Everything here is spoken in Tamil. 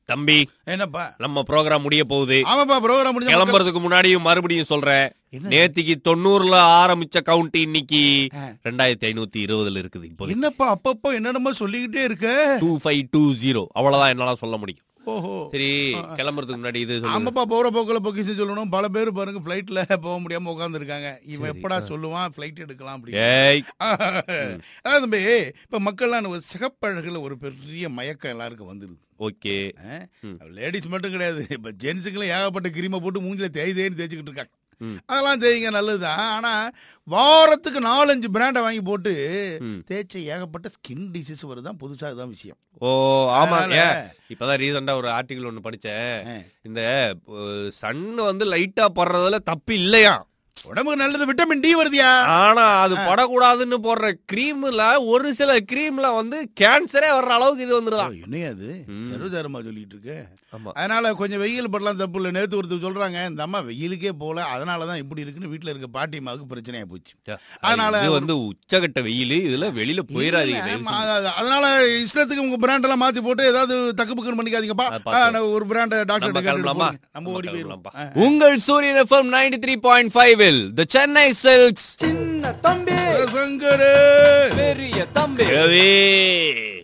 தம்பி என்னப்பா நம்ம ப்ரோக்ராம் முடிய போகுது ஆமாப்பா ப்ரோக்ராம் முடிஞ்ச மக்கள்- கிளம்புறதுக்கு முன்னாடியும் மறுபடியும் சொல்றேன் என்ன? நேத்திக்கு தொண்ணூறுல ஆரம்பிச்ச கவுண்ட் இன்னைக்கு ஆ. ரெண்டாயிரத்தி ஐநூத்தி இருபதுல இருக்குது இப்போ என்னப்பா அப்பப்போ என்னென்னமோ சொல்லிக்கிட்டே இருக்க டூ ஃபைவ் டூ ஜீரோ அவ்வளவுதான் என்னால சொல்ல முடியும் ஓஹோ சரி கிளம்புறதுக்கு முன்னாடி இது சொல்லுங்க ஆமாப்பா போற போக்குல பொக்கிஷம் சொல்லணும் பல பேர் பாருங்க ஃபிளைட்ல போக முடியாம உட்கார்ந்து இருக்காங்க இவன் எப்படா சொல்லுவான் ஃபிளைட் எடுக்கலாம் அப்படி ஏய் அதான் தம்பி இப்ப மக்கள்லாம் ஒரு சிகப்பழகுல ஒரு பெரிய மயக்கம் எல்லாருக்கும் வந்துருது ஓகே லேடிஸ் மட்டும் கிடையாது இப்ப ஜென்ஸுக்குலாம் ஏகப்பட்ட கிரீமை போட்டு மூஞ்சில தேய் தேய்னு தேய்ச்சிக்கிட்டு இருக்காங்க ம். அதெல்லாம் செய்யுங்க நல்லதுதான் ஆனா வாரத்துக்கு நாலஞ்சு பிராண்டை வாங்கி போட்டு ம். தேய்ச்ச ஏகப்பட்ட ஸ்கின் டிசீஸ் வருதான் புதுசா இதுதான் விஷயம் ஓ ஆமா அதனால- ஏன் இப்பதான் ரீசெண்டா ஒரு ஆர்டிகல் ஒண்ணு படிச்சேன் ஆ. இந்த சன் வந்து லைட்டா படுறதுல தப்பு இல்லையா உடம்புக்கு நல்லது விட்டமின் டி வருதியா ஆனா அது படக்கூடாதுன்னு போடுற கிரீம்ல ஒரு சில கிரீம்ல வந்து கேன்சரே வர்ற அளவுக்கு இது வந்துருதான் என்னையா அது ம். சர்வசாரமா சொல்லிட்டு இருக்க ஆமா அதனால கொஞ்சம் வெயில் படலாம் தப்பு இல்லை நேத்து ஒருத்தர் சொல்றாங்க இந்த அம்மா வெயிலுக்கே போல அதனாலதான் இப்படி இருக்குன்னு வீட்டுல இருக்க பாட்டிமாவுக்கு பிரச்சனையா போச்சு அதனால இது வந்து உச்சகட்ட வெயில் இதுல வெளியில போயிடாதீங்க இல்ல, தயவு ஆமா, செஞ்சு. அது- அதனால இஷ்டத்துக்கு உங்க பிராண்ட் எல்லாம் மாத்தி போட்டு ஏதாவது தக்கு பக்குன்னு பண்ணிக்காதீங்கப்பா அதை பார்த்து. ஆ, நான் ஒரு பிராண்ட் டாக்டர் நம்ம கிளம்பலாமா நம்ம ஓடி போயிருவோம் கிளம்பலாம்ப்பா. உங்கள் Suriyan FM ninety three point five the Chennai silks சங்கரே பெரிய தம்பி